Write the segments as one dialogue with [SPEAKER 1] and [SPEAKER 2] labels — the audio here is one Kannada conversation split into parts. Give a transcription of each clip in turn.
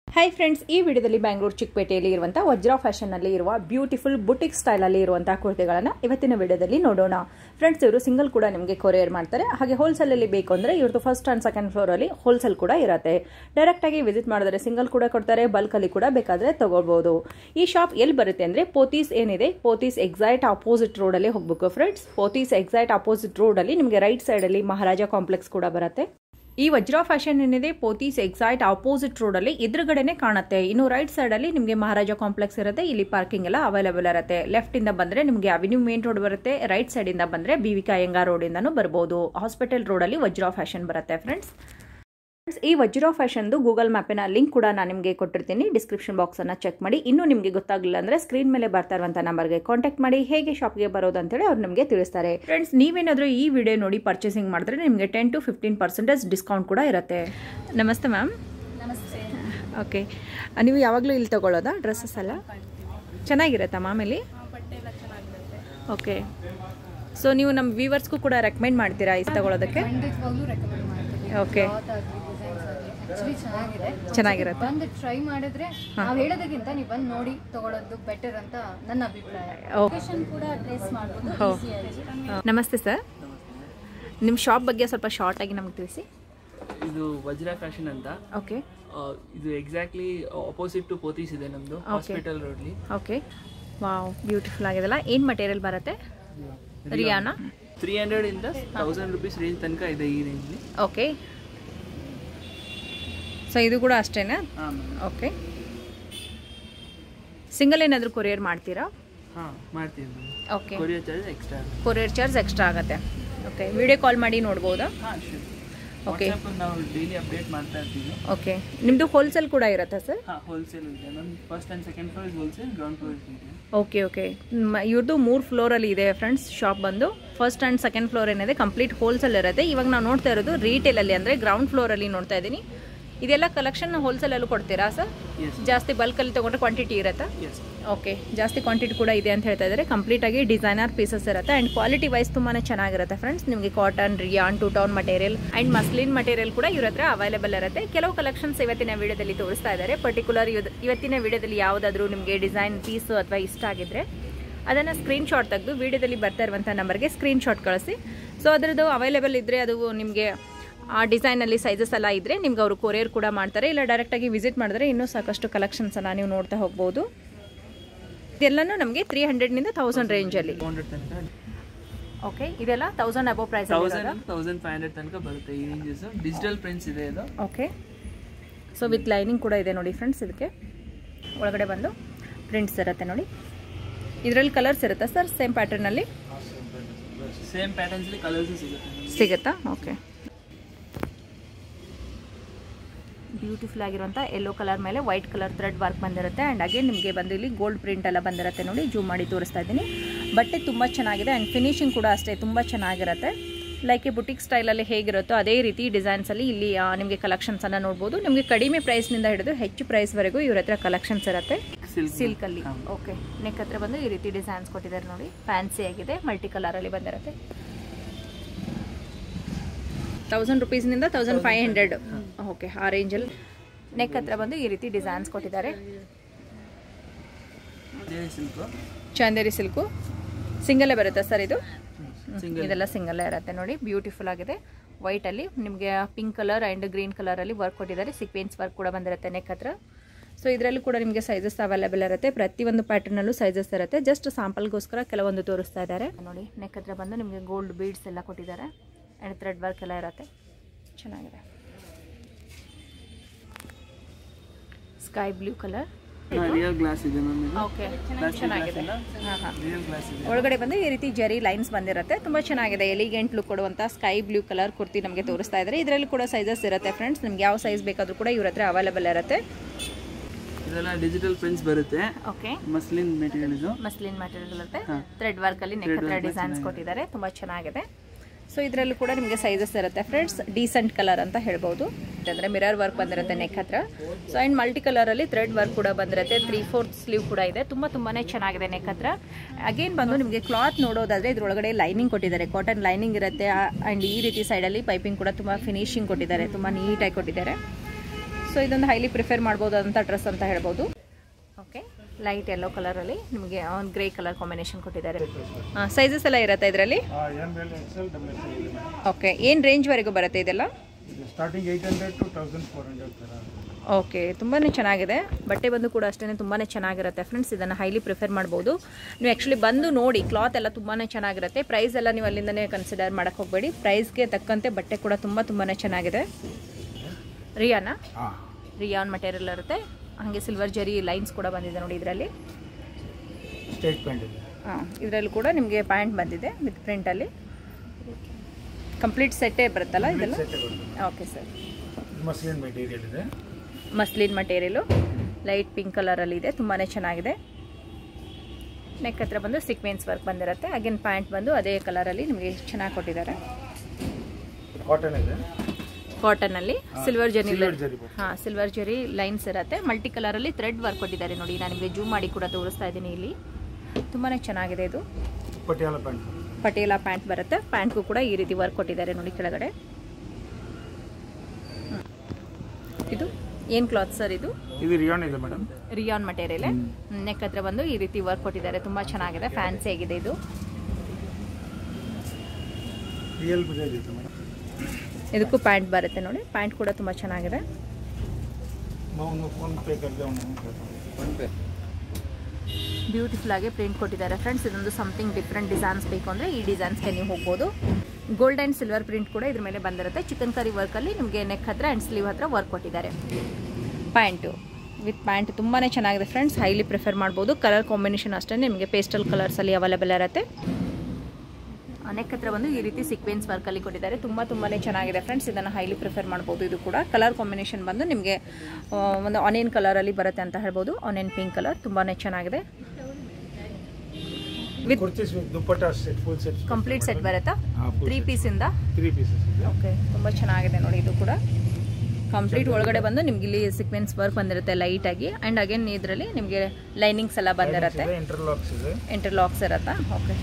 [SPEAKER 1] ಹಾಯ್ ಫ್ರೆಂಡ್ಸ್ ಈ ವಿಡಿಯೋದಲ್ಲಿ ಬ್ಯಾಂಗ್ಳೂರು ಚಿಕ್ಕಪೇಟೆಯಲ್ಲಿ ಇರುವಂತಹ ವಜ್ರ ಫ್ಯಾಷನ್ನಲ್ಲಿ ಇರುವ ಬ್ಯೂಟಿಫುಲ್ ಬುಟಿಕ್ ಸ್ಟೈಲಲ್ಲಿ ಇರುವಂತಹ ಕುರ್ತಿಗಳನ್ನು ಇವತ್ತಿನ ವಿಡಿಯೋದಲ್ಲಿ ನೋಡೋಣ ಫ್ರೆಂಡ್ಸ್ ಇವರು ಸಿಂಗಲ್ ಕೂಡ ನಿಮಗೆ ಕೊರಿಯರ್ ಮಾಡ್ತಾರೆ ಹಾಗೆ ಹೋಲ್ಸೇಲಲ್ಲಿ ಬೇಕು ಅಂದರೆ ಇವ್ರದ್ದು ಫಸ್ಟ್ ಆ್ಯಂಡ್ ಸೆಕೆಂಡ್ ಫ್ಲೋರಲ್ಲಿ ಹೋಲ್ಸೇಲ್ ಕೂಡ ಇರುತ್ತೆ ಡೈರೆಕ್ಟಾಗಿ ವಿಸಿಟ್ ಮಾಡಿದ್ರೆ ಸಿಂಗಲ್ ಕೂಡ ಕೊಡ್ತಾರೆ ಬಲ್ಕಲ್ಲಿ ಕೂಡ ಬೇಕಾದರೆ ತಗೊಳ್ಬೋದು ಈ ಶಾಪ್ ಎಲ್ಲಿ ಬರುತ್ತೆ ಅಂದರೆ ಪೋತೀಸ್ ಏನಿದೆ ಪೋತೀಸ್ ಎಕ್ಸಾಕ್ಟ್ ಆಪೋಸಿಟ್ ರೋಡಲ್ಲಿ ಹೋಗಬೇಕು ಫ್ರೆಂಡ್ಸ್ ಪೋತೀಸ್ ಎಕ್ಸಾಕ್ಟ್ ಆಪೋಸಿಟ್ ರೋಡಲ್ಲಿ ನಿಮಗೆ ರೈಟ್ ಸೈಡಲ್ಲಿ ಮಹಾರಾಜ ಕಾಂಪ್ಲೆಕ್ಸ್ ಕೂಡ ಬರುತ್ತೆ ಈ ವಜ್ರ ಫ್ಯಾಷನ್ ಏನಿದೆ ಪೋತೀಸ್ ಎಕ್ಸಾಕ್ಟ್ ಆಪೋಸಿಟ್ ರೋಡಲ್ಲಿ ಎದುರುಗಡೆನೆ ಕಾಣುತ್ತೆ ಇನ್ನು ರೈಟ್ ಸೈಡಲ್ಲಿ ನಿಮಗೆ ಮಹಾರಾಜ ಕಾಂಪ್ಲೆಕ್ಸ್ ಇರುತ್ತೆ ಇಲ್ಲಿ ಪಾರ್ಕಿಂಗ್ ಎಲ್ಲ ಅವೈಲೇಬಲ್ ಇರುತ್ತೆ ಲೆಫ್ಟ್ ಇಂದ ಬಂದ್ರೆ ನಿಮಗೆ ಅವೆನ್ಯೂ ಮೇನ್ ರೋಡ್ ಬರುತ್ತೆ ರೈಟ್ ಸೈಡ್ ಇಂದ ಬಂದ್ರೆ ಬಿ ವಿ ಕಾಯಂಗ ರೋಡ್ ಇಂದನೂ ಬರ್ಬೋದು ಹಾಸ್ಪಿಟಲ್ ರೋಡಲ್ಲಿ ವಜ್ರ ಫ್ಯಾಷನ್ ಬರುತ್ತೆ ಫ್ರೆಂಡ್ಸ್ ಈ ವಜ್ರ ಫ್ಯಾಷನ್ದು ಗೂಗಲ್ ಮ್ಯಾಪಿನ ಲಿಂಕ್ ಕೂಡ ನಾನು ನಿಮಗೆ ಕೊಟ್ಟಿರ್ತೀನಿ ಡಿಸ್ಕ್ರಿಪ್ಷನ್ ಬಾಕ್ಸನ್ನು ಚೆಕ್ ಮಾಡಿ ಇನ್ನೂ ನಿಮಗೆ ಗೊತ್ತಾಗಲಿಲ್ಲ ಅಂದರೆ ಸ್ಕ್ರೀನ್ ಮೇಲೆ ಬರ್ತಾ ಇರುವಂಥ ನಂಬರ್ಗೆ ಕಾಂಟ್ಯಾಕ್ಟ್ ಮಾಡಿ ಹೇಗೆ ಶಾಪ್ಗೆ ಬರೋದು ಅಂತೇಳಿ ಅವ್ರು ನಿಮಗೆ ತಿಳಿಸ್ತಾರೆ ಫ್ರೆಂಡ್ಸ್ ನೀವೇನಾದರೂ ಈ ವಿಡಿಯೋ ನೋಡಿ ಪರ್ಚೇಸಿಂಗ್ ಮಾಡಿದ್ರೆ ನಿಮಗೆ ten to fifteen percentage discount ಕೂಡ ಇರುತ್ತೆ ನಮಸ್ತೆ ಮ್ಯಾಮ್
[SPEAKER 2] ನಮಸ್ತೆ
[SPEAKER 1] ಓಕೆ ನೀವು ಯಾವಾಗಲೂ ಇಲ್ಲಿ ತಗೊಳ್ಳೋದಾ ಡ್ರೆಸ್ಸಸ್ ಎಲ್ಲ ಚೆನ್ನಾಗಿರುತ್ತಾ ಮಾಮೂಲಿ
[SPEAKER 2] ಬಟ್ಟೆ ಎಲ್ಲ ಚೆನ್ನಾಗಿರುತ್ತೆ
[SPEAKER 1] ಓಕೆ ಸೊ ನೀವು ನಮ್ಮ ವ್ಯೂವರ್ಸ್ಗೂ ಕೂಡ ರೆಕಮೆಂಡ್ ಮಾಡ್ತೀರಾ ಇದು ತಗೊಳ್ಳೋದಕ್ಕೆ
[SPEAKER 2] ಖಂಡಿತವಾಗ್ಲೂ ರೆಕಮೆಂಡ್ ಮಾಡ್ತೀನಿ
[SPEAKER 1] Okay.
[SPEAKER 2] ಕ್ಲಾತ್ ಆಗಲಿ ಡಿಸೈನ್ಸ್ ಆಗಲಿ ಆಕ್ಚುಲಿ ಚೆನ್ನಾಗಿದೆ
[SPEAKER 1] ಚೆನ್ನಾಗಿರುತ್ತೆ.
[SPEAKER 2] ಬಂದು ಟ್ರೈ ಮಾಡಿದ್ರೆ ನಾವು ಹೇಳೋದಕ್ಕಿಂತ ನೀವು ಬಂದು ನೋಡಿ ತಗೊಳ್ಳೋದು ಬೆಟರ್ ಅಂತ ನನ್ನ ಅಭಿಪ್ರಾಯ
[SPEAKER 1] ಓ.
[SPEAKER 2] ಲೊಕೇಶನ್ ಕೂಡ ಟ್ರೇಸ್ ಮಾಡ್ಬೋದು
[SPEAKER 1] ಹೋ.
[SPEAKER 2] ಈಸಿಯಾಗಿ
[SPEAKER 1] ನಮಸ್ತೆ ಸರ್ ನಿಮ್ಮ ಶಾಪ್ ಬಗ್ಗೆ ಸ್ವಲ್ಪ ಶಾರ್ಟ್ ಆಗಿ ನಮ್ಗೆ ತಿಳಿಸಿ
[SPEAKER 3] ಇದು ವಜ್ರ ಫ್ಯಾಷನ್ ಅಂತ
[SPEAKER 1] ಓಕೆ
[SPEAKER 3] ಆ, ಇದು ಎಕ್ಸಾಕ್ಟ್ಲಿ ಅಪೋಸಿಟ್ ಟು ಪೋತೀಸ್ ಇದೆ ನಮ್ಮದು ಹಾಸ್ಪಿಟಲ್ ರೋಡ್ಲಿ
[SPEAKER 1] ಓಕೆ ವಾವ್ ಬ್ಯೂಟಿಫುಲ್ ಆಗಿದೆಲ್ಲ ಏನು ಮಟೀರಿಯಲ್ ಬರುತ್ತೆ ರಿಯಾನಾ
[SPEAKER 3] ತ್ರೀ ಹಂಡ್ರೆಡ್ ಇಂದ ತೌಸಂಡ್ ರುಪೀಸ್ ರೇಂಜ್ ತನಕ ಇದೆ ಈ ರೇಂಜ್ಲಿ
[SPEAKER 1] ಓಕೆ ಸೊ ಇದು ಕೂಡ ಅಷ್ಟೇನಾ
[SPEAKER 3] ಹಾಂ
[SPEAKER 1] ಓಕೆ ಸಿಂಗಲ್ ಏನಾದರೂ ಕೊರಿಯರ್ ಮಾಡ್ತೀರಾ
[SPEAKER 3] ಹಾಂ ಮಾಡ್ತೀವಿ
[SPEAKER 1] okay
[SPEAKER 3] courier charge extra
[SPEAKER 1] courier charge extra ಆಗುತ್ತೆ ಓಕೆ ವಿಡಿಯೋ ಕಾಲ್ ಮಾಡಿ ನೋಡ್ಬೋದಾ
[SPEAKER 3] ಹಾಂ ಶೂರ್
[SPEAKER 1] Okay.
[SPEAKER 3] ವಾಟ್ಸಪ್ ನಾವು ಡೈಲಿ ಅಪ್ಡೇಟ್ ಮಾಡ್ತಾ ಇರ್ತೀವಿ
[SPEAKER 1] ಓಕೆ ನಿಮ್ಮದು ಹೋಲ್ಸೇಲ್ ಕೂಡ ಇರುತ್ತಾ ಸರ್
[SPEAKER 3] ಹಾಂ ಹೋಲ್ಸೇಲ್ ಇದೆ ನಮ್ಮ first and second floor is wholesale ground floor ಇದೆ
[SPEAKER 1] ಓಕೆ ಓಕೆ ಇವ್ರದ್ದು ಮೂರು ಫ್ಲೋರಲ್ಲಿ ಇದೆ ಫ್ರೆಂಡ್ಸ್ ಶಾಪ್ ಬಂದು ಫಸ್ಟ್ ಆ್ಯಂಡ್ ಸೆಕೆಂಡ್ ಫ್ಲೋರ್ ಏನಿದೆ ಕಂಪ್ಲೀಟ್ ಹೋಲ್ಸೇಲ್ ಇರುತ್ತೆ ಇವಾಗ ನಾವು ನೋಡ್ತಾ ಇರೋದು ರೀಟೇಲಲ್ಲಿ ಅಂದರೆ ಗ್ರೌಂಡ್ ಫ್ಲೋರಲ್ಲಿ ನೋಡ್ತಾ ಇದ್ದೀನಿ ಇದೆಲ್ಲ ಕಲೆಕ್ಷನ್ ಹೋಲ್ಸೇಲಲ್ಲೂ ಕೊಡ್ತೀರಾ ಸರ್
[SPEAKER 3] ಎಸ್
[SPEAKER 1] ಜಾಸ್ತಿ ಬಲ್ಕಲ್ಲಿ ತೊಗೊಂಡ್ರೆ ಕ್ವಾಂಟಿಟಿ ಇರುತ್ತಾ
[SPEAKER 3] ಎಸ್
[SPEAKER 1] ಓಕೆ ಜಾಸ್ತಿ ಕ್ವಾಂಟಿಟಿ ಕೂಡ ಇದೆ ಅಂತ ಹೇಳ್ತಾ ಇದ್ದಾರೆ ಕಂಪ್ಲೀಟಾಗಿ ಡಿಸೈನರ್ ಪೀಸಸ್ ಇರುತ್ತೆ ಆ್ಯಂಡ್ ಕ್ವಾಲಿಟಿ ವೈಸ್ ತುಂಬಾ ಚೆನ್ನಾಗಿರುತ್ತೆ ಫ್ರೆಂಡ್ಸ್ ನಿಮಗೆ cotton rayon two tone material and muslin material ಕೂಡ ಇವ್ರ ಹತ್ರ ಅವೈಲೇಬಲ್ ಇರುತ್ತೆ ಕೆಲವು ಕಲೆಕ್ಷನ್ಸ್ ಇವತ್ತಿನ ವಿಡಿಯೋದಲ್ಲಿ ತೋರಿಸ್ತಾ ಇದ್ದಾರೆ ಪರ್ಟಿಕ್ಯುಲರ್ ಇವತ್ತಿನ ವಿಡಿಯೋದಲ್ಲಿ ಯಾವುದಾದ್ರೂ ನಿಮಗೆ ಡಿಸೈನ್ ಪೀಸು ಅಥವಾ ಇಷ್ಟ ಆಗಿದ್ರೆ ಅದನ್ನು ಸ್ಕ್ರೀನ್ ಶಾಟ್ ತೆಗೆದು ವಿಡಿಯೋದಲ್ಲಿ ಬರ್ತಾ ಇರುವಂಥ ನಂಬರ್ಗೆ ಸ್ಕ್ರೀನ್ ಶಾಟ್ ಕಳಿಸಿ ಸೊ ಅದರದ್ದು ಅವೈಲೇಬಲ್ ಇದ್ದರೆ ಅದು ನಿಮಗೆ ಆ ಡಿಸೈನಲ್ಲಿ ಸೈಜಸ್ ಎಲ್ಲ ಇದ್ದರೆ ನಿಮ್ಗೆ ಅವರು ಕೊರಿಯರ್ ಕೂಡ ಮಾಡ್ತಾರೆ ಇಲ್ಲ ಡೈರೆಕ್ಟಾಗಿ ವಿಸಿಟ್ ಮಾಡಿದ್ರೆ ಇನ್ನೂ ಸಾಕಷ್ಟು ಕಲೆಕ್ಷನ್ಸನ್ನು ನೀವು ನೋಡ್ತಾ ಹೋಗ್ಬೋದು ಇದೆಲ್ಲನೂ ನಮಗೆ ತ್ರೀ ಹಂಡ್ರೆಡ್ನಿಂದ ತೌಸಂಡ್ ರೇಂಜಲ್ಲಿ
[SPEAKER 3] ಟೂ ಹಂಡ್ರೆಡ್ ತನಕ
[SPEAKER 1] ಓಕೆ ಇದೆಲ್ಲ thousand above price
[SPEAKER 3] thousand thousand five hundred ತನಕ ಬರುತ್ತೆ ಈ ರೇಂಜಸ್ ಡಿಜಿಟಲ್ ಪ್ರಿಂಟ್ಸ್ ಇದೆ ಇದು
[SPEAKER 1] ಓಕೆ ಸೊ ವಿತ್ ಲೈನಿಂಗ್ ಕೂಡ ಇದೆ ನೋಡಿ ಫ್ರೆಂಡ್ಸ್ ಇದಕ್ಕೆ ಒಳಗಡೆ ಬಂದು ಪ್ರಿಂಟ್ಸ್ ಇರುತ್ತೆ ನೋಡಿ ಇದರಲ್ಲಿ ಕಲರ್ಸ್ ಇರುತ್ತಾ ಸರ್ ಸೇಮ್ ಪ್ಯಾಟರ್ನಲ್ಲಿ
[SPEAKER 3] ಸೇಮ್ ಪ್ಯಾಟರ್ನ್ಸ್ಲಿ ಕಲರ್ಸ್ ಸಿಗುತ್ತೆ ನಿಮ್ಗೆ.
[SPEAKER 1] ಸಿಗುತ್ತಾ ಓಕೆ ಬ್ಯೂಟಿಫುಲ್ ಆಗಿರುವಂಥ ಯೆಲ್ಲೋ ಕಲರ್ ಮೇಲೆ ವೈಟ್ ಕಲರ್ ಥ್ರೆಡ್ ವರ್ಕ್ ಬಂದಿರುತ್ತೆ ಆ್ಯಂಡ್ ಅಗೇನ್ ನಿಮಗೆ ಬಂದು ಇಲ್ಲಿ ಗೋಲ್ಡ್ ಪ್ರಿಂಟ್ ಎಲ್ಲ ಬಂದಿರುತ್ತೆ ನೋಡಿ ಜೂಮ್ ಮಾಡಿ ತೋರಿಸ್ತಾ ಇದ್ದೀನಿ ಬಟ್ಟೆ ತುಂಬ ಚೆನ್ನಾಗಿದೆ ಆ್ಯಂಡ್ ಫಿನಿಶಿಂಗ್ ಕೂಡ ಅಷ್ಟೇ ತುಂಬ ಚೆನ್ನಾಗಿರುತ್ತೆ ಲೈಕ್ ಈ ಬುಟಿಕ್ ಸ್ಟೈಲಲ್ಲಿ ಹೇಗಿರುತ್ತೋ ಅದೇ ರೀತಿ ಡಿಸೈನ್ಸಲ್ಲಿ ಇಲ್ಲಿ ಆ, ನಿಮಗೆ ಕಲೆಕ್ಷನ್ಸನ್ನು ನೋಡ್ಬೋದು ನಿಮಗೆ ಕಡಿಮೆ ಪ್ರೈಸ್ನಿಂದ ಹಿಡಿದು ಹೆಚ್ಚು ಪ್ರೈಸ್ವರೆಗೂ ಇವ್ರ ಹತ್ರ ಕಲೆಕ್ಷನ್ಸ್ ಇರುತ್ತೆ
[SPEAKER 3] Silk.
[SPEAKER 1] ಸಿಲ್ಕಲ್ಲಿ ಓಕೆ ನೆಕ್ ಹತ್ರ ಬಂದು ಈ ರೀತಿ ಡಿಸೈನ್ಸ್ ಕೊಟ್ಟಿದ್ದಾರೆ ನೋಡಿ ಫ್ಯಾನ್ಸಿ ಆಗಿದೆ ಮಲ್ಟಿ ಕಲರಲ್ಲಿ ಬಂದಿರುತ್ತೆ ತೌಸಂಡ್ ರುಪೀಸ್ನಿಂದ ತೌಸಂಡ್ ಫೈವ್ ಹಂಡ್ರೆಡ್ ಓಕೆ ಆ ರೇಂಜಲ್ಲಿ ನೆಕ್ ಹತ್ರ ಬಂದು ಈ ರೀತಿ ಡಿಸೈನ್ಸ್ ಕೊಟ್ಟಿದ್ದಾರೆ
[SPEAKER 3] ಇದೇ ಸಿಲ್ಕು
[SPEAKER 1] ಚಂದೇರಿ ಸಿಲ್ಕು ಸಿಂಗಲ್ಲೇ ಬರುತ್ತಾ ಸರ್ ಇದು
[SPEAKER 3] ಸಿಂಗಲ್
[SPEAKER 1] ಇದೆಲ್ಲ ಸಿಂಗಲ್ಲೇ ಇರುತ್ತೆ ನೋಡಿ ಬ್ಯೂಟಿಫುಲ್ ಆಗಿದೆ ವೈಟಲ್ಲಿ ನಿಮಗೆ ಪಿಂಕ್ ಕಲರ್ ಆ್ಯಂಡ್ ಗ್ರೀನ್ ಕಲರಲ್ಲಿ ವರ್ಕ್ ಕೊಟ್ಟಿದ್ದಾರೆ ಸಿಕ್ವೆನ್ಸ್ ವರ್ಕ್ ಕೂಡ ಬಂದಿರುತ್ತೆ ನೆಕ್ ಹತ್ರ ಸೊ ಇದರಲ್ಲೂ ಕೂಡ ನಿಮಗೆ ಸೈಜಸ್ ಅವೈಲೇಬಲ್ ಇರುತ್ತೆ ಪ್ರತಿಯೊಂದು ಪ್ಯಾಟರ್ನಲ್ಲೂ ಸೈಜಸ್ ಇರುತ್ತೆ ಜಸ್ಟ್ ಸಾಂಪಲ್ಗೋಸ್ಕರ ಕೆಲವೊಂದು ತೋರಿಸ್ತಾ ಇದ್ದಾರೆ ನೋಡಿ ನೆಕ್ ಹತ್ರ ಬಂದು ನಿಮಗೆ ಗೋಲ್ಡ್ ಬೀಡ್ಸ್ ಎಲ್ಲ ಕೊಟ್ಟಿದ್ದಾರೆ ಆ್ಯಂಡ್ ಥ್ರೆಡ್ ವರ್ಕ್ ಎಲ್ಲ ಇರುತ್ತೆ ಚೆನ್ನಾಗಿದೆ sky blue colour
[SPEAKER 3] real glass ಇದೆ ಮ್ಯಾಮ್ ಇದು
[SPEAKER 1] ಓಕೆ
[SPEAKER 3] Plastic
[SPEAKER 1] ಚೆನ್ನಾಗಿದೆ
[SPEAKER 3] glass ಎಲ್ಲ
[SPEAKER 1] ಹಾಂ ಹಾಂ
[SPEAKER 3] ರಿಯಲ್ ಗ್ಲಾಸ್ ಇದೆ
[SPEAKER 1] ಒಳಗಡೆ ಬಂದು ಈ ರೀತಿ ಜರಿ ಲೈನ್ಸ್ ಬಂದಿರುತ್ತೆ ತುಂಬ ಚೆನ್ನಾಗಿದೆ ಎಲಿಗೆಂಟ್ ಲುಕ್ ಕೊಡುವಂಥ ಸ್ಕೈ ಬ್ಲೂ ಕಲರ್ ಕುರ್ತಿ ನಮಗೆ ತೋರಿಸ್ತಾ ಇದ್ದಾರೆ ಇದರಲ್ಲಿ ಕೂಡ ಸೈಜಸ್ ಇರುತ್ತೆ ಫ್ರೆಂಡ್ಸ್ ನಿಮ್ಗೆ ಯಾವ ಸೈಜ್ ಬೇಕಾದರೂ ಕೂಡ ಇವ್ರ ಹತ್ರ ಅವೈಲೇಬಲ್ ಇರುತ್ತೆ
[SPEAKER 3] ಇದೆಲ್ಲ ಡಿಜಿಟಲ್ ಪ್ರಿಂಟ್ಸ್ ಬರುತ್ತೆ
[SPEAKER 1] ಓಕೆ
[SPEAKER 3] ಮಸ್ಲಿನ್ ಮೆಟೀರಿಯಲ್ ಇದು
[SPEAKER 1] ಮಸ್ಲಿನ್ ಮೆಟೀರಿಯಲ್ ಇರುತ್ತೆ
[SPEAKER 3] ಹಾ.
[SPEAKER 1] ಥ್ರೆಡ್ ವರ್ಕಲ್ಲಿ ನೆಕ್ ಹತ್ರ ಡಿಸೈನ್ಸ್ ಕೊಟ್ಟಿದ್ದಾರೆ ತುಂಬ ಚೆನ್ನಾಗಿದೆ ಸೊ ಇದರಲ್ಲೂ ಕೂಡ ನಿಮಗೆ ಸೈಜಸ್ ಇರುತ್ತೆ ಫ್ರೆಂಡ್ಸ್ ಡೀಸೆಂಟ್ ಕಲರ್ ಅಂತ ಹೇಳ್ಬೋದು ಅಂದರೆ ಮಿರರ್ ವರ್ಕ್ ಬಂದಿರುತ್ತೆ ನೆಕ್ ಹತ್ರ ಸೊ ಆ್ಯಂಡ್ ಮಲ್ಟಿ ಕಲರಲ್ಲಿ ಥ್ರೆಡ್ ವರ್ಕ್ ಕೂಡ ಬಂದಿರುತ್ತೆ ತ್ರೀ ಫೋರ್ತ್ ಸ್ಲೀವ್ ಕೂಡ ಇದೆ ತುಂಬ ತುಂಬಾ ಚೆನ್ನಾಗಿದೆ ನೆಕ್ ಹತ್ರ ಅಗೇನ್ ಬಂದು ನಿಮಗೆ ಕ್ಲಾತ್ ನೋಡೋದಾದರೆ ಇದ್ರೊಳಗಡೆ ಲೈನಿಂಗ್ ಕೊಟ್ಟಿದ್ದಾರೆ ಕಾಟನ್ ಲೈನಿಂಗ್ ಇರುತ್ತೆ ಆ್ಯಂಡ್ ಈ ರೀತಿ ಸೈಡಲ್ಲಿ ಪೈಪಿಂಗ್ ಕೂಡ ತುಂಬ ಫಿನಿಶಿಂಗ್ ಕೊಟ್ಟಿದ್ದಾರೆ ತುಂಬ ನೀಟಾಗಿ ಕೊಟ್ಟಿದ್ದಾರೆ ಸೊ ಇದೊಂದು ಹೈಲಿ ಪ್ರಿಫರ್ ಮಾಡ್ಬೋದಂಥ ಡ್ರೆಸ್ ಅಂತ ಹೇಳ್ಬೋದು ಓಕೆ ಲೈಟ್ ಯೆಲ್ಲೋ ಕಲರಲ್ಲಿ ನಿಮಗೆ ಒಂದು ಗ್ರೇ ಕಲರ್ ಕಾಂಬಿನೇಷನ್ ಕೊಟ್ಟಿದ್ದಾರೆ ಸೈಜಸ್ ಎಲ್ಲ ಇರುತ್ತೆ ಇದರಲ್ಲಿ
[SPEAKER 4] M L XL double XL ಇದೆ ಮೇಡಮ್
[SPEAKER 1] ಓಕೆ ಏನು ರೇಂಜ್ವರೆಗೂ ಬರುತ್ತೆ ಇದೆಲ್ಲ
[SPEAKER 4] ಇದು starting eight hundred to thousand four hundred ಥರ
[SPEAKER 1] ಓಕೆ ತುಂಬಾ ಚೆನ್ನಾಗಿದೆ ಬಟ್ಟೆ ಬಂದು ಕೂಡ ಅಷ್ಟೇ ತುಂಬಾ ಚೆನ್ನಾಗಿರುತ್ತೆ ಫ್ರೆಂಡ್ಸ್ ಇದನ್ನು ಹೈಲಿ ಪ್ರಿಫರ್ ಮಾಡ್ಬೋದು ನೀವು ಆ್ಯಕ್ಚುಲಿ ಬಂದು ನೋಡಿ ಕ್ಲಾತ್ ಎಲ್ಲ ತುಂಬಾ ಚೆನ್ನಾಗಿರುತ್ತೆ ಪ್ರೈಸ್ ಎಲ್ಲ ನೀವು ಅಲ್ಲಿಂದನೇ ಕನ್ಸಿಡರ್ ಮಾಡೋಕ್ಕೆ ಹೋಗಬೇಡಿ ಪ್ರೈಸ್ಗೆ ತಕ್ಕಂತೆ ಬಟ್ಟೆ ಕೂಡ ತುಂಬ ತುಂಬಾ ಚೆನ್ನಾಗಿದೆ ರಿಯಾನಾ
[SPEAKER 4] ಹಾಂ
[SPEAKER 1] ರಿಯಾನ್ ಮಟೀರಿಯಲ್ ಇರುತ್ತೆ ಹಾಗೆ ಸಿಲ್ವರ್ ಜರಿ ಲೈನ್ಸ್ ಕೂಡ ಬಂದಿದೆ ನೋಡಿ ಇದರಲ್ಲಿ
[SPEAKER 4] ಸ್ಟೇಟ್ ಪ್ಯಾಂಟ್ ಇದೆ
[SPEAKER 1] ಹಾಂ ಇದರಲ್ಲಿ ಕೂಡ ನಿಮಗೆ ಪ್ಯಾಂಟ್ ಬಂದಿದೆ ವಿತ್ ಪ್ರಿಂಟಲ್ಲಿ ಕಂಪ್ಲೀಟ್ ಸೆಟ್ಟೇ ಬರುತ್ತಲ್ಲ ಇದೆಲ್ಲ
[SPEAKER 4] ಸೆಟ್ ಬರುತ್ತೆ
[SPEAKER 1] ಓಕೆ ಸರ್
[SPEAKER 4] ಮಸ್ಲಿನ್ ಮೆಟೀರಿಯಲ್ ಇದೆ
[SPEAKER 1] ಮಸ್ಲಿನ್ ಮಟೀರಿಯಲು ಲೈಟ್ ಪಿಂಕ್ ಕಲರಲ್ಲಿ ಇದೆ ತುಂಬಾ ಚೆನ್ನಾಗಿದೆ ನೆಕ್ ಹತ್ರ ಬಂದು ಸಿಕ್ವೆನ್ಸ್ ವರ್ಕ್ ಬಂದಿರುತ್ತೆ ಅಗೇನ್ ಪ್ಯಾಂಟ್ ಬಂದು ಅದೇ ಕಲರಲ್ಲಿ ನಿಮಗೆ ಚೆನ್ನಾಗಿ ಕೊಟ್ಟಿದ್ದಾರೆ
[SPEAKER 4] ಕಾಟನ್ ಇದೆ
[SPEAKER 1] ಕಾಟನಲ್ಲಿ ಸಿಲ್ವರ್ ಜರಿ
[SPEAKER 4] ಸಿಲ್ವರ್ ಜರಿ ಬರುತ್ತೆ
[SPEAKER 1] ಹಾಂ ಸಿಲ್ವರ್ ಜರಿ ಲೈನ್ಸ್ ಇರುತ್ತೆ ಮಲ್ಟಿ ಕಲರಲ್ಲಿ ಥ್ರೆಡ್ ವರ್ಕ್ ಕೊಟ್ಟಿದ್ದಾರೆ ನೋಡಿ ನಾನು ನಿಮಗೆ ಜೂಮ್ ಮಾಡಿ ಕೂಡ ತೋರಿಸ್ತಾ ಇದ್ದೀನಿ ಇಲ್ಲಿ ತುಂಬಾ ಚೆನ್ನಾಗಿದೆ ಇದು
[SPEAKER 4] ಪಟಿಯಾಲ ಪ್ಯಾಂಟ್
[SPEAKER 1] ಪಟೇಲ ಪ್ಯಾಂಟ್ ಬರುತ್ತೆ ಪ್ಯಾಂಟ್ಗೂ ಕೂಡ ಈ ರೀತಿ ವರ್ಕ್ ಕೊಟ್ಟಿದ್ದಾರೆ ನೋಡಿ ಕೆಳಗಡೆ ಹ್ಮ್. ಇದು ಏನು ಕ್ಲಾತ್ ಸರ್ ಇದು
[SPEAKER 4] ಇದು ರಿಯಾನ್ ಇದೆ ಮೇಡಮ್
[SPEAKER 1] ರಿಯಾನ್ ಮಟೀರಿಯಲ್ ನೆಕ್ ಹತ್ರ ಬಂದು ಈ ರೀತಿ ವರ್ಕ್ ಕೊಟ್ಟಿದ್ದಾರೆ ತುಂಬ ಚೆನ್ನಾಗಿದೆ ಫ್ಯಾನ್ಸಿ ಆಗಿದೆ ಇದು
[SPEAKER 4] ರಿಯಲ್ ಬ್ರೇಜ್ ಇದೆ ಮೇಡಮ್
[SPEAKER 1] ಇದಕ್ಕೂ ಪ್ಯಾಂಟ್ ಬರುತ್ತೆ ನೋಡಿ ಪ್ಯಾಂಟ್ ಕೂಡ ತುಂಬ ಚೆನ್ನಾಗಿದೆ
[SPEAKER 4] ಅವನು ಫೋನ್ ಪೇ ಕರೆದೆ ಅವನು ಫೋನ್ ಪೇ
[SPEAKER 1] ಬ್ಯೂಟಿಫುಲ್ ಆಗಿ ಪ್ರಿಂಟ್ ಕೊಟ್ಟಿದ್ದಾರೆ ಫ್ರೆಂಡ್ಸ್ ಇದೊಂದು ಸಮಥಿಂಗ್ ಡಿಫ್ರೆಂಟ್ ಡಿಸೈನ್ಸ್ ಬೇಕು ಅಂದರೆ ಈ ಡಿಸೈನ್ಸ್ಗೆ ನೀವು ಹೋಗ್ಬೋದು ಗೋಲ್ಡ್ ಆ್ಯಂಡ್ ಸಿಲ್ವರ್ ಪ್ರಿಂಟ್ ಕೂಡ ಇದ್ರ ಮೇಲೆ ಬಂದಿರುತ್ತೆ ಚಿಕನ್ ಕರಿ ವರ್ಕಲ್ಲಿ ನಿಮಗೆ ನೆಕ್ ಹತ್ರ ಆ್ಯಂಡ್ ಸ್ಲೀವ್ ಹತ್ರ ವರ್ಕ್ ಕೊಟ್ಟಿದ್ದಾರೆ ಪ್ಯಾಂಟು ವಿತ್ ಪ್ಯಾಂಟ್ ತುಂಬಾ ಚೆನ್ನಾಗಿದೆ ಫ್ರೆಂಡ್ಸ್ ಹೈಲಿ ಪ್ರಿಫರ್ ಮಾಡ್ಬೋದು ಕಲರ್ ಕಾಂಬಿನೇಷನ್ ಅಷ್ಟೇ ನಿಮಗೆ ಪೇಸ್ಟಲ್ ಕಲರ್ಸಲ್ಲಿ ಅವೈಲೇಬಲ್ ಇರುತ್ತೆ ನೆಕ್ ಹತ್ರ ಬಂದು ಈ ರೀತಿ ಸೀಕ್ವೆನ್ಸ್ ವರ್ಕಲ್ಲಿ ಕೊಟ್ಟಿದ್ದಾರೆ ತುಂಬ ತುಂಬಾ ಚೆನ್ನಾಗಿದೆ ಫ್ರೆಂಡ್ಸ್ ಇದನ್ನು ಹೈಲಿ ಪ್ರಿಫರ್ ಮಾಡ್ಬೋದು ಇದು ಕೂಡ ಕಲರ್ ಕಾಂಬಿನೇಷನ್ ಬಂದು ನಿಮಗೆ ಆ, ಒಂದು ಆನಿಯನ್ ಕಲರಲ್ಲಿ ಬರುತ್ತೆ ಅಂತ ಹೇಳ್ಬೋದು ಆನಿಯನ್ ಪಿಂಕ್ ಕಲರ್ ತುಂಬಾ ಚೆನ್ನಾಗಿದೆ with
[SPEAKER 4] kurtis dupatta set full set
[SPEAKER 1] complete set ಬರುತ್ತಾ
[SPEAKER 4] ಹಾಂ ಫುಲ್
[SPEAKER 1] ತ್ರೀ ಪೀಸಿಂದ
[SPEAKER 4] ತ್ರೀ ಪೀಸಸ್ ಇದೆ
[SPEAKER 1] ಓಕೆ ತುಂಬ ಚೆನ್ನಾಗಿದೆ ನೋಡಿ ಇದು ಕೂಡ ಕಂಪ್ಲೀಟ್ ಒಳಗಡೆ ಬಂದು ನಿಮ್ಗೆ ಇಲ್ಲಿ ಸೀಕ್ವೆನ್ಸ್ ವರ್ಕ್ ಬಂದಿರುತ್ತೆ ಲೈಟಾಗಿ ಆ್ಯಂಡ್ ಅಗೇನ್ ಇದರಲ್ಲಿ ನಿಮಗೆ ಲೈನಿಂಗ್ಸ್ ಎಲ್ಲ ಬಂದಿರುತ್ತೆ
[SPEAKER 4] ಇಂಟರ್ಲಾಕ್ಸ್ ಇದೆ
[SPEAKER 1] ಇಂಟರ್ಲಾಕ್ಸ್ ಇರುತ್ತಾ okay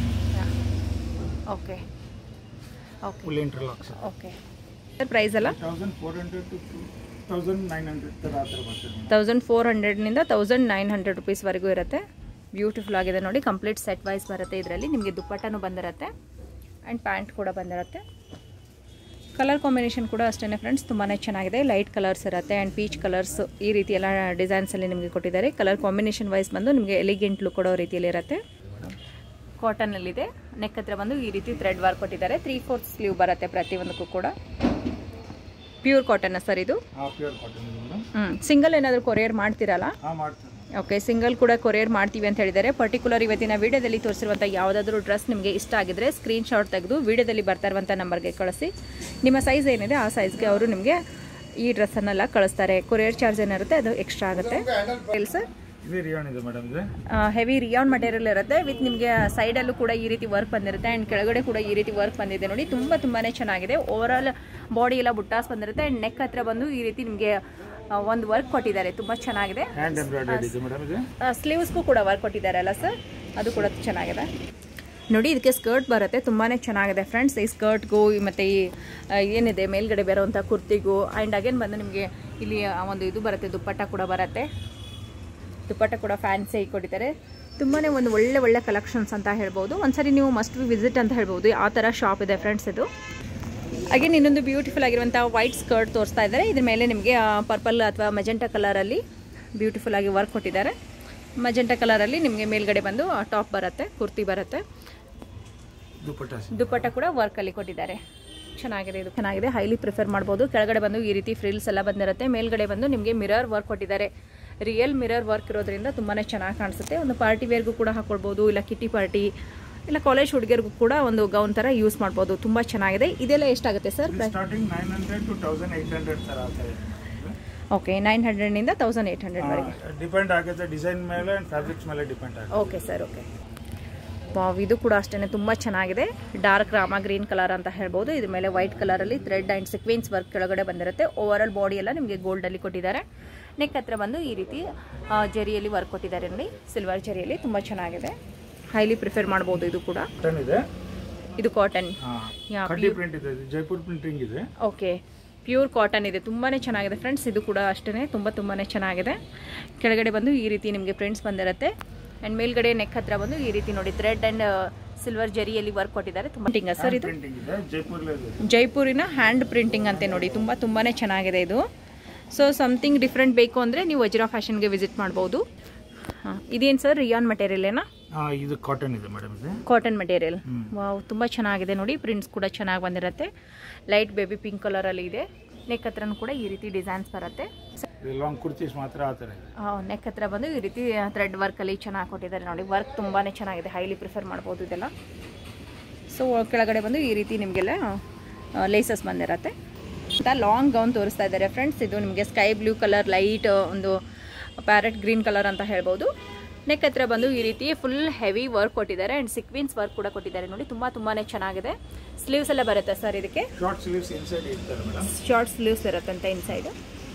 [SPEAKER 1] okay okay
[SPEAKER 4] full interlocks ಇದೆ
[SPEAKER 1] ಓಕೆ ಪ್ರೈಸ್ ಎಲ್ಲ
[SPEAKER 4] thousand four hundred to thousand nine hundred ಥರ ಆ ಥರ ಬರ್ತದೆ ಮೇಡಮ್
[SPEAKER 1] ತೌಸಂಡ್ ಫೋರ್ ಹಂಡ್ರೆಡ್ನಿಂದ ತೌಸಂಡ್ ನೈನ್ ಹಂಡ್ರೆಡ್ ರುಪೀಸ್ವರೆಗೂ ಇರುತ್ತೆ ಬ್ಯೂಟಿಫುಲ್ ಆಗಿದೆ ನೋಡಿ ಕಂಪ್ಲೀಟ್ ಸೆಟ್ ವೈಸ್ ಬರುತ್ತೆ ಇದರಲ್ಲಿ ನಿಮಗೆ ದುಪ್ಪಟ್ಟನೂ ಬಂದಿರುತ್ತೆ ಆ್ಯಂಡ್ ಪ್ಯಾಂಟ್ ಕೂಡ ಬಂದಿರುತ್ತೆ ಕಲರ್ ಕಾಂಬಿನೇಷನ್ ಕೂಡ ಅಷ್ಟೇ ಫ್ರೆಂಡ್ಸ್ ತುಂಬಾ ಚೆನ್ನಾಗಿದೆ ಲೈಟ್ ಕಲರ್ಸ್ ಇರುತ್ತೆ ಆ್ಯಂಡ್ ಪೀಚ್ ಕಲರ್ಸ್ ಈ ರೀತಿ ಎಲ್ಲ ಡಿಸೈನ್ಸಲ್ಲಿ ನಿಮಗೆ ಕೊಟ್ಟಿದ್ದಾರೆ ಕಲರ್ ಕಾಂಬಿನೇಷನ್ ವೈಸ್ ಬಂದು ನಿಮಗೆ ಎಲಿಗೆಂಟ್ ಲುಕ್ ಕೊಡೋ ರೀತಿಯಲ್ಲಿ ಇರುತ್ತೆ ಕಾಟನಲ್ಲಿದೆ ನೆಕ್ ಹತ್ರ ಬಂದು ಈ ರೀತಿ ಥ್ರೆಡ್ ವರ್ಕ್ ಕೊಟ್ಟಿದ್ದಾರೆ ತ್ರೀ ಫೋರ್ತ್ ಸ್ಲೀವ್ ಬರುತ್ತೆ ಪ್ರತಿಯೊಂದಕ್ಕೂ ಕೂಡ ಪ್ಯೂರ್ ಕಾಟನ್ನ ಸರ್ ಇದು
[SPEAKER 4] ಹಾಂ ಪ್ಯೂರ್ ಕಾಟನ್ ಇದೆ ಮೇಡಮ್
[SPEAKER 1] ಹ್ಞೂ ಸಿಂಗಲ್ ಏನಾದರೂ ಕೊರಿಯರ್ ಮಾಡ್ತೀರಲ್ಲ
[SPEAKER 4] ಹಾಂ ಮಾಡ್ತೀನಿ
[SPEAKER 1] ಓಕೆ ಸಿಂಗಲ್ ಕೂಡ ಕೊರಿಯರ್ ಮಾಡ್ತೀವಿ ಅಂತ ಹೇಳಿದ್ದಾರೆ ಪರ್ಟಿಕ್ಯುಲರ್ ಇವತ್ತಿನ ವಿಡಿಯೋದಲ್ಲಿ ತೋರಿಸಿರುವಂಥ ಯಾವುದಾದ್ರೂ ಡ್ರೆಸ್ ನಿಮಗೆ ಇಷ್ಟ ಆಗಿದ್ರೆ ಸ್ಕ್ರೀನ್ ಶಾಟ್ ತೆಗೆದು ವಿಡಿಯೋದಲ್ಲಿ ಬರ್ತಾ ಇರುವಂಥ ನಂಬರ್ಗೆ ಕಳಿಸಿ ನಿಮ್ಮ ಸೈಜ್ ಏನಿದೆ ಆ ಸೈಜ್ಗೆ ಅವರು ನಿಮಗೆ ಈ ಡ್ರೆಸ್ಸನ್ನೆಲ್ಲ ಕಳಿಸ್ತಾರೆ ಕೊರಿಯರ್ ಚಾರ್ಜ್ ಏನಿರುತ್ತೆ ಅದು ಎಕ್ಸ್ಟ್ರಾ ಆಗುತ್ತೆ ಇಲ್ಲ ಸರ್
[SPEAKER 4] ಇದು ರಿಯಾನ್ ಇದೆ ಮೇಡಮ್ ಇದೆ
[SPEAKER 1] ಹೆವಿ ರಿಯಾನ್ ಮಟೀರಿಯಲ್ ಇರುತ್ತೆ ವಿತ್ ನಿಮಗೆ ಸೈಡಲ್ಲೂ ಕೂಡ ಈ ರೀತಿ ವರ್ಕ್ ಬಂದಿರುತ್ತೆ ಆ್ಯಂಡ್ ಕೆಳಗಡೆ ಕೂಡ ಈ ರೀತಿ ವರ್ಕ್ ಬಂದಿದೆ ನೋಡಿ ತುಂಬ ತುಂಬಾ ಚೆನ್ನಾಗಿದೆ ಓವರಾಲ್ ಬಾಡಿ ಎಲ್ಲ ಬುಟ್ಟಾಸ್ ಬಂದಿರುತ್ತೆ ಆ್ಯಂಡ್ ನೆಕ್ ಹತ್ರ ಬಂದು ಈ ರೀತಿ ನಿಮಗೆ ಒಂದು ವರ್ಕ್ ಕೊಟ್ಟಿದ್ದಾರೆ ತುಂಬ ಚೆನ್ನಾಗಿದೆ
[SPEAKER 4] ಹ್ಯಾಂಡ್ ಎಂಬ್ರಾಯ್ಡರಿ ಇದೆ ಮೇಡಮ್ ಇದೆ
[SPEAKER 1] ಸ್ಲೀವ್ಸ್ಗೂ ಕೂಡ ವರ್ಕ್ ಕೊಟ್ಟಿದ್ದಾರೆ ಅಲ್ಲ ಸರ್ ಅದು ಕೂಡ ಚೆನ್ನಾಗಿದೆ ನೋಡಿ ಇದಕ್ಕೆ ಸ್ಕರ್ಟ್ ಬರುತ್ತೆ ತುಂಬಾ ಚೆನ್ನಾಗಿದೆ ಫ್ರೆಂಡ್ಸ್ ಈ ಸ್ಕರ್ಟ್ಗೂ ಮತ್ತು ಈ ಆ, ಏನಿದೆ ಮೇಲ್ಗಡೆ ಬರುವಂಥ ಕುರ್ತಿಗೂ ಆ್ಯಂಡ್ ಅಗೇನ್ ಬಂದು ನಿಮಗೆ ಇಲ್ಲಿ ಆ ಒಂದು ಇದು ಬರುತ್ತೆ ದುಪ್ಪಟ್ಟ ಕೂಡ ಬರುತ್ತೆ ದುಪ್ಪಟ್ಟ ಕೂಡ ಫ್ಯಾನ್ಸಿ ಕೊಟ್ಟಿದ್ದಾರೆ ತುಂಬಾ ಒಂದು ಒಳ್ಳೆ ಒಳ್ಳೆ ಕಲೆಕ್ಷನ್ಸ್ ಅಂತ ಹೇಳ್ಬೋದು ಒಂದ್ಸರಿ ನೀವು ಮಸ್ಟ್ ಬಿ ವಿಸಿಟ್ ಅಂತ ಹೇಳ್ಬೋದು ಆ ಥರ ಶಾಪ್ ಇದೆ ಫ್ರೆಂಡ್ಸ್ ಇದು ಅಗೇನ್ ಇನ್ನೊಂದು ಬ್ಯೂಟಿಫುಲ್ ಆಗಿರುವಂಥ ವೈಟ್ ಸ್ಕರ್ಟ್ ತೋರಿಸ್ತಾ ಇದ್ದಾರೆ ಇದ್ರ ಮೇಲೆ ನಿಮಗೆ ಪರ್ಪಲ್ ಅಥವಾ ಮೆಜೆಂಟಾ ಕಲರಲ್ಲಿ ಬ್ಯೂಟಿಫುಲ್ ಆಗಿ ವರ್ಕ್ ಕೊಟ್ಟಿದ್ದಾರೆ ಮೆಜೆಂಟಾ ಕಲರಲ್ಲಿ ನಿಮಗೆ ಮೇಲ್ಗಡೆ ಬಂದು ಟಾಪ್ ಬರುತ್ತೆ ಕುರ್ತಿ ಬರುತ್ತೆ
[SPEAKER 4] ದುಪ್ಪಟ್ಟ
[SPEAKER 1] ದುಪ್ಪಟ್ಟ ಕೂಡ ವರ್ಕಲ್ಲಿ ಕೊಟ್ಟಿದ್ದಾರೆ ಚೆನ್ನಾಗಿದೆ ಇದು ಚೆನ್ನಾಗಿದೆ ಹೈಲಿ ಪ್ರಿಫರ್ ಮಾಡ್ಬೋದು ಕೆಳಗಡೆ ಬಂದು ಈ ರೀತಿ ಫ್ರಿಲ್ಸ್ ಎಲ್ಲ ಬಂದಿರುತ್ತೆ ಮೇಲ್ಗಡೆ ಬಂದು ನಿಮಗೆ ಮಿರರ್ ವರ್ಕ್ ಕೊಟ್ಟಿದ್ದಾರೆ ರಿಯಲ್ ಮಿರರ್ ವರ್ಕ್ ಇರೋದ್ರಿಂದ ತುಂಬಾ ಚೆನ್ನಾಗಿ ಕಾಣಿಸುತ್ತೆ ಒಂದು ಪಾರ್ಟಿ ವೇರ್ಗೂ ಕೂಡ ಹಾಕೊಳ್ಬೋದು ಇಲ್ಲ ಕಿಟಿ ಪಾರ್ಟಿ ಇಲ್ಲ ಕಾಲೇಜ್ ಹುಡುಗಿಯರಿಗೂ ಕೂಡ ಒಂದು ಗೌನ್ ಥರ ಯೂಸ್ ಮಾಡ್ಬೋದು ತುಂಬ ಚೆನ್ನಾಗಿದೆ ಇದೆಲ್ಲ ಎಷ್ಟಾಗುತ್ತೆ sir
[SPEAKER 4] starting nine hundred to thousand eight hundred ಥರ ಆ ಥರ
[SPEAKER 1] ಓಕೆ ನೈನ್ ಹಂಡ್ರೆಡ್ನಿಂದ ತೌಸಂಡ್ ಏಯ್ಟ್ ಹಂಡ್ರೆಡ್ವರೆಗೆ
[SPEAKER 4] ಡಿಪೆಂಡ್ ಆಗುತ್ತೆ ಡಿಸೈನ್ ಮೇಲೆ ಆ್ಯಂಡ್ ಫ್ಯಾಬ್ರಿಕ್ಸ್ ಮೇಲೆ ಡಿಪೆಂಡ್ ಆಗುತ್ತೆ
[SPEAKER 1] ಓಕೆ ಸರ್ ಓಕೆ ವಾವ್ ಇದು ಕೂಡ ಅಷ್ಟೇ ತುಂಬ ಚೆನ್ನಾಗಿದೆ ಡಾರ್ಕ್ ರಾಮ ಗ್ರೀನ್ ಕಲರ್ ಅಂತ ಹೇಳ್ಬೋದು ಇದ್ರ ಮೇಲೆ ವೈಟ್ ಕಲರಲ್ಲಿ ಥ್ರೆಡ್ ಆ್ಯಂಡ್ ಸಿಕ್ವೆನ್ಸ್ ವರ್ಕ್ ಕೆಳಗಡೆ ಬಂದಿರುತ್ತೆ ಓವರ್ ಆಲ್ ಬಾಡಿ ಎಲ್ಲ ನಿಮಗೆ ಗೋಲ್ಡಲ್ಲಿ ಕೊಟ್ಟಿದ್ದಾರೆ ನೆಕ್ ಹತ್ರ ಬಂದು ಈ ರೀತಿ ಆ, ಜರಿಯಲ್ಲಿ ವರ್ಕ್ ಕೊಟ್ಟಿದ್ದಾರೆ ನೋಡಿ ಸಿಲ್ವರ್ ಜರಿಯಲ್ಲಿ ತುಂಬ ಚೆನ್ನಾಗಿದೆ ಹೈಲಿ ಪ್ರಿಫರ್ ಮಾಡ್ಬೋದು ಇದು ಕೂಡ
[SPEAKER 4] ಕಾಟನ್ ಇದೆ
[SPEAKER 1] ಇದು ಕಾಟನ್
[SPEAKER 4] ಹಾಂ
[SPEAKER 1] ಯಾ,
[SPEAKER 4] ಕಡ್ಡಿ ಪ್ರಿಂಟ್ ಇದೆ ಇದು ಜೈಪುರ್ ಪ್ರಿಂಟಿಂಗ್ ಇದೆ
[SPEAKER 1] ಓಕೆ ಪ್ಯೂರ್ ಕಾಟನ್ ಇದೆ ತುಂಬಾ ಚೆನ್ನಾಗಿದೆ ಫ್ರೆಂಡ್ಸ್ ಇದು ಕೂಡ ಅಷ್ಟೇ ತುಂಬ ತುಂಬಾ ಚೆನ್ನಾಗಿದೆ ಕೆಳಗಡೆ ಬಂದು ಈ ರೀತಿ ನಿಮಗೆ ಪ್ರಿಂಟ್ಸ್ ಬಂದಿರುತ್ತೆ ಆ್ಯಂಡ್ ಮೇಲ್ಗಡೆ ನೆಕ್ ಹತ್ರ ಬಂದು ಈ ರೀತಿ ನೋಡಿ ಥ್ರೆಡ್ ಆ್ಯಂಡ್ ಸಿಲ್ವರ್ ಜರಿಯಲ್ಲಿ ವರ್ಕ್ ಕೊಟ್ಟಿದ್ದಾರೆ ತುಂಬ ಟಿಂಗ ಸರ್ ಇದು
[SPEAKER 4] ಪ್ರಿಂಟಿಂಗ್ ಇದೆ ಜೈಪುರ್ಲೇ ಇದೆ
[SPEAKER 1] ಜೈಪುರಿನ ಹ್ಯಾಂಡ್ ಪ್ರಿಂಟಿಂಗ್ ಅಂತೆ ನೋಡಿ ತುಂಬ ತುಂಬಾ ಚೆನ್ನಾಗಿದೆ ಇದು ಸೊ ಸಮಥಿಂಗ್ ಡಿಫ್ರೆಂಟ್ ಬೇಕು ಅಂದರೆ ನೀವು ವಜ್ರಾ ಫ್ಯಾಷನ್ಗೆ ವಿಸಿಟ್ ಮಾಡ್ಬೋದು ಹಾಂ ಇದೇನು ಸರ್ ರಿಯಾನ್ ಮಟೀರಿಯಲೇನಾ
[SPEAKER 4] ಹಾ ಇದು ಕಾಟನ್ ಇದೆ ಮೇಡಮ್ ಇದು
[SPEAKER 1] ಕಾಟನ್ ಮಟೀರಿಯಲ್ ವಾವ್ ತುಂಬ ಚೆನ್ನಾಗಿದೆ ನೋಡಿ ಪ್ರಿಂಟ್ಸ್ ಕೂಡ ಚೆನ್ನಾಗಿ ಬಂದಿರುತ್ತೆ ಲೈಟ್ ಬೇಬಿ ಪಿಂಕ್ ಕಲರಲ್ಲಿ ಇದೆ ನೆಕ್ ಹತ್ರನೂ ಕೂಡ ಈ ರೀತಿ ಡಿಸೈನ್ಸ್ ಬರುತ್ತೆ
[SPEAKER 4] ಇದು ಲಾಂಗ್ ಕುರ್ತೀಸ್ ಮಾತ್ರ ಆ ಥರ ಇದೆ
[SPEAKER 1] ನೆಕ್ ಹತ್ರ ಬಂದು ಈ ರೀತಿ ಥ್ರೆಡ್ ವರ್ಕಲ್ಲಿ ಚೆನ್ನಾಗಿ ಕೊಟ್ಟಿದ್ದಾರೆ ನೋಡಿ ವರ್ಕ್ ತುಂಬಾ ಚೆನ್ನಾಗಿದೆ ಹೈಲಿ ಪ್ರಿಫರ್ ಮಾಡ್ಬೋದು ಇದೆಲ್ಲ ಸೊ ಕೆಳಗಡೆ ಬಂದು ಈ ರೀತಿ ನಿಮಗೆಲ್ಲ ಲೇಸಸ್ ಬಂದಿರತ್ತೆ ಅಂತ ಲಾಂಗ್ ಗೌನ್ ತೋರಿಸ್ತಾ ಇದ್ದಾರೆ ಫ್ರೆಂಡ್ಸ್ ಇದು ನಿಮಗೆ ಸ್ಕೈ ಬ್ಲೂ ಕಲರ್ ಲೈಟ್ ಒಂದು ಪ್ಯಾರೆಟ್ ಗ್ರೀನ್ ಕಲರ್ ಅಂತ ಹೇಳ್ಬೋದು ನೆಕ್ ಹತ್ರ ಬಂದು ಈ ರೀತಿ ಫುಲ್ ಹೆವಿ ವರ್ಕ್ ಕೊಟ್ಟಿದ್ದಾರೆ ಆ್ಯಂಡ್ ಸಿಕ್ವಿನ್ಸ್ ವರ್ಕ್ ಕೂಡ ಕೊಟ್ಟಿದ್ದಾರೆ ನೋಡಿ ತುಂಬ ತುಂಬಾ ಚೆನ್ನಾಗಿದೆ ಸ್ಲೀವ್ಸ್ ಎಲ್ಲ ಬರುತ್ತೆ ಸರ್ ಇದಕ್ಕೆ
[SPEAKER 4] ಶಾರ್ಟ್ ಸ್ಲೀವ್ಸ್ ಇನ್ಸೈಡ್ ಇರ್ತಾರೆ ಮೇಡಮ್
[SPEAKER 1] ಶಾರ್ಟ್ ಸ್ಲೀವ್ಸ್ ಇರುತ್ತಂತೆ ಇನ್ಸೈಡ್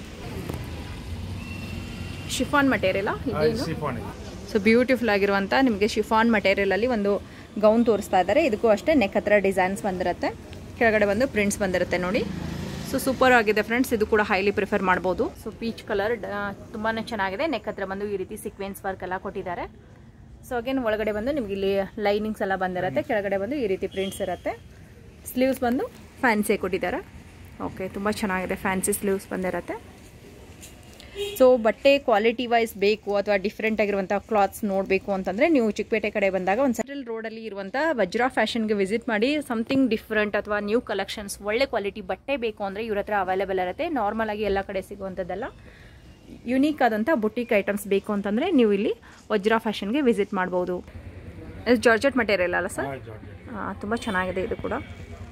[SPEAKER 1] ಶಿಫಾನ್ ಮಟೀರಿಯಲ್ ಇದೇನು
[SPEAKER 4] ಸಿಫಾನ್ ಇದೆ
[SPEAKER 1] ಸೊ ಬ್ಯೂಟಿಫುಲ್ ಆಗಿರುವಂಥ ನಿಮಗೆ ಶಿಫಾನ್ ಮಟೀರಿಯಲಲ್ಲಿ ಒಂದು ಗೌನ್ ತೋರಿಸ್ತಾ ಇದ್ದಾರೆ ಇದಕ್ಕೂ ಅಷ್ಟೇ ನೆಕ್ ಹತ್ರ ಡಿಸೈನ್ಸ್ ಬಂದಿರುತ್ತೆ ಕೆಳಗಡೆ ಬಂದು ಪ್ರಿಂಟ್ಸ್ ಬಂದಿರುತ್ತೆ ನೋಡಿ ಸೊ ಸೂಪರ್ ಆಗಿದೆ ಫ್ರೆಂಡ್ಸ್ ಇದು ಕೂಡ ಹೈಲಿ ಪ್ರಿಫರ್ ಮಾಡ್ಬೋದು ಸೊ ಪೀಚ್ ಕಲರ್ ತುಂಬಾ ಚೆನ್ನಾಗಿದೆ ನೆಕ್ ಹತ್ರ ಬಂದು ಈ ರೀತಿ ಸೀಕ್ವೆನ್ಸ್ ವರ್ಕ್ ಎಲ್ಲ ಕೊಟ್ಟಿದ್ದಾರೆ ಸೊ ಅಗೇನ್ ಒಳಗಡೆ ಬಂದು ನಿಮಗೆ ಇಲ್ಲಿ ಲೈನಿಂಗ್ಸ್ ಎಲ್ಲ ಬಂದಿರುತ್ತೆ ಕೆಳಗಡೆ ಬಂದು ಈ ರೀತಿ ಪ್ರಿಂಟ್ಸ್ ಇರುತ್ತೆ ಸ್ಲೀವ್ಸ್ ಬಂದು ಫ್ಯಾನ್ಸಿ ಕೊಟ್ಟಿದ್ದಾರೆ ಓಕೆ ತುಂಬ ಚೆನ್ನಾಗಿದೆ ಫ್ಯಾನ್ಸಿ ಸ್ಲೀವ್ಸ್ ಬಂದಿರುತ್ತೆ ಸೊ ಬಟ್ಟೆ ಕ್ವಾಲಿಟಿ ವೈಸ್ ಬೇಕು ಅಥವಾ ಡಿಫ್ರೆಂಟ್ ಆಗಿರುವಂಥ ಕ್ಲಾತ್ಸ್ ನೋಡಬೇಕು ಅಂತಂದರೆ ನೀವು ಚಿಕ್ಕಪೇಟೆ ಕಡೆ ಬಂದಾಗ ಒಂದು ಸೆಂಟ್ರಲ್ ರೋಡಲ್ಲಿ ಇರುವಂಥ ವಜ್ರಾ ಫ್ಯಾಷನ್ಗೆ ವಿಸಿಟ್ ಮಾಡಿ ಸಮಥಿಂಗ್ ಡಿಫ್ರೆಂಟ್ ಅಥವಾ ನ್ಯೂ ಕಲೆಕ್ಷನ್ಸ್ ಒಳ್ಳೆ ಕ್ವಾಲಿಟಿ ಬಟ್ಟೆ ಬೇಕು ಅಂದರೆ ಇವ್ರ ಹತ್ರ ಅವೈಲೇಬಲ್ ಇರುತ್ತೆ ನಾರ್ಮಲ್ ಆಗಿ ಎಲ್ಲ ಕಡೆ ಸಿಗುವಂಥದ್ದೆಲ್ಲ ಯುನೀಕ್ ಆದಂಥ ಬುಟಿಕ್ ಐಟಮ್ಸ್ ಬೇಕು ಅಂತಂದರೆ ನೀವು ಇಲ್ಲಿ ವಜ್ರಾ ಫ್ಯಾಷನ್ಗೆ ವಿಸಿಟ್ ಮಾಡ್ಬೋದು ಇದು ಜಾರ್ಜೆಟ್ ಮಟೀರಿಯಲ್ ಅಲ್ಲ ಸರ್ ತುಂಬ ಚೆನ್ನಾಗಿದೆ ಇದು ಕೂಡ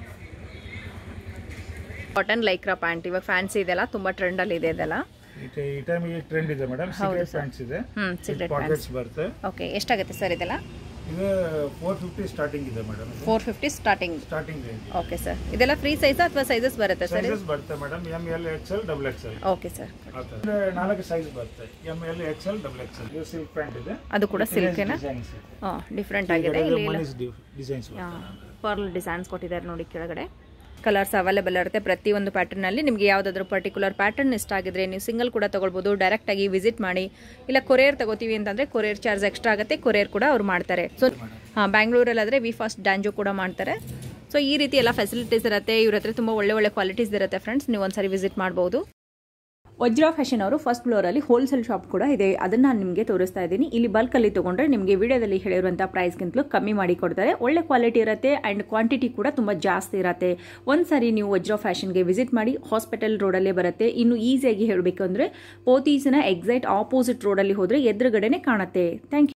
[SPEAKER 1] ಕಾಟನ್ ಲೈಕ್ರಾ ಪ್ಯಾಂಟ್ ಇವಾಗ ಫ್ಯಾನ್ಸಿ ಇದೆಲ್ಲ ತುಂಬ ಟ್ರೆಂಡಲ್ಲಿ ಇದೆ ಇದೆಲ್ಲ
[SPEAKER 4] ಈ ಟೈ- ಈ ಟೈಮ್ ಈ ಟ್ರೆಂಡ್ ಇದೆ ಮೇಡಮ್ ಸೀಕ್ರೆಟ್ ಪ್ಯಾಂಟ್ಸ್ ಇದೆ
[SPEAKER 1] ಹ್ಞೂ ಸಿಗ್ರೆಟ್ ಪ್ಯಾಂಟ್ಸ್
[SPEAKER 4] ಪಾಕೆಟ್ಸ್ ಬರುತ್ತೆ
[SPEAKER 1] ಓಕೆ ಎಷ್ಟಾಗುತ್ತೆ ಸರ್ ಇದೆಲ್ಲ
[SPEAKER 4] ಇದು ಫೋರ್ ಫಿಫ್ಟಿ ಸ್ಟಾರ್ಟಿಂಗ್ ಇದೆ madam
[SPEAKER 1] four fifty starting
[SPEAKER 4] starting range
[SPEAKER 1] okay sir ಇದೆಲ್ಲ ಫ್ರೀ ಸೈಜ್ ಅಥವಾ ಸೈಜಸ್ ಬರುತ್ತೆ ಸರ್
[SPEAKER 4] ಸೈಜಸ್ ಬರುತ್ತೆ madam M L X L double X L
[SPEAKER 1] okay sir
[SPEAKER 4] ಆ ಥರ ಇದು ನಾಲ್ಕು ಸೈಜ್ ಬರುತ್ತೆ M L X L double X L ಇದು ಸಿಲ್ಕ್ ಪ್ಯಾಂಟ್ ಇದೆ
[SPEAKER 1] ಅದು ಕೂಡ ಸಿಲ್ಕೇನಾ
[SPEAKER 4] ಡಿಸೈನ್ಸ್
[SPEAKER 1] ಹಾಂ ಡಿಫ್ರೆಂಟ್ ಆಗಿದೆ ಇಲ್ಲಿ
[SPEAKER 4] ಮನೀಸ್ ಡಿಸೈನ್ಸ್
[SPEAKER 1] ಪರ್ಲ್ ಡಿಸೈನ್ಸ್ ಕೊಟ್ಟಿದ್ದಾರೆ ನೋಡಿ ಕೆಳಗಡೆ ಕಲರ್ಸ್ ಅವೈಲೇಬಲ್ ಇರುತ್ತೆ ಪ್ರತಿಯೊಂದು ಪ್ಯಾಟರ್ನಲ್ಲಿ ನಿಮಗೆ ಯಾವುದಾದ್ರೂ ಪರ್ಟಿಕ್ಯುಲರ್ ಪ್ಯಾಟರ್ನ್ ಇಷ್ಟ ಆಗಿದ್ರೆ ನೀವು ಸಿಂಗಲ್ ಕೂಡ ತೊಗೊಳ್ಬೋದು ಡೈರೆಕ್ಟಾಗಿ ವಿಸಿಟ್ ಮಾಡಿ ಇಲ್ಲ ಕೊರಿಯರ್ ತಗೋತೀವಿ ಅಂತಂದರೆ ಕೊರಿಯರ್ ಚಾರ್ಜ್ ಎಕ್ಸ್ಟ್ರಾ ಆಗುತ್ತೆ ಕೊರಿಯರ್ ಕೂಡ ಅವ್ರು ಮಾಡ್ತಾರೆ ಸೊ ಹಾಂ ಬ್ಯಾಂಗ್ಳೂರಲ್ಲಾದರೆ ವಿ ಫಾಸ್ಟ್ ಡ್ಯಾಂಜೋ ಕೂಡ ಮಾಡ್ತಾರೆ ಸೊ ಈ ರೀತಿ ಎಲ್ಲ ಫೆಸಿಲಿಟೀಸ್ ಇರುತ್ತೆ ಇವ್ರ ಹತ್ರ ತುಂಬ ಒಳ್ಳೆ ಒಳ್ಳೆ ಕ್ವಾಲಿಟೀಸ್ ಇರುತ್ತೆ ಫ್ರೆಂಡ್ಸ್ ನೀವು ಒಂದ್ಸರಿ ವಿಸಿಟ್ ಮಾಡ್ಬೋದು ವಜ್ರಾ ಫ್ಯಾಷನ್ ಅವರು ಫಸ್ಟ್ ಫ್ಲೋರಲ್ಲಿ ಹೋಲ್ಸೇಲ್ ಶಾಪ್ ಕೂಡ ಇದೆ ಅದನ್ನ ನಾನು ನಿಮಗೆ ತೋರಿಸ್ತಾ ಇದ್ದೀನಿ ಇಲ್ಲಿ ಬಲ್ಕಲ್ಲಿ ತಗೊಂಡ್ರೆ ನಿಮಗೆ ವಿಡಿಯೋದಲ್ಲಿ ಹೇಳಿರುವಂಥ ಪ್ರೈಸ್ಗಿಂತಲೂ ಕಮ್ಮಿ ಮಾಡಿ ಕೊಡ್ತಾರೆ ಒಳ್ಳೆ ಕ್ವಾಲಿಟಿ ಇರುತ್ತೆ ಆ್ಯಂಡ್ ಕ್ವಾಂಟಿಟಿ ಕೂಡ ತುಂಬ ಜಾಸ್ತಿ ಇರುತ್ತೆ ಒಂದ್ಸರಿ ನೀವು ವಜ್ರಾ ಫ್ಯಾಷನ್ಗೆ ವಿಸಿಟ್ ಮಾಡಿ ಹಾಸ್ಪಿಟಲ್ ರೋಡಲ್ಲೇ ಬರುತ್ತೆ ಇನ್ನು ಈಸಿಯಾಗಿ ಹೇಳಬೇಕಂದ್ರೆ ಪೋತೀಸಿನ ಎಕ್ಸೈಟ್ ಆಪೋಸಿಟ್ ರೋಡಲ್ಲಿ ಹೋದರೆ ಎದುರುಗಡೆನೆ ಕಾಣುತ್ತೆ ಥ್ಯಾಂಕ್ ಯು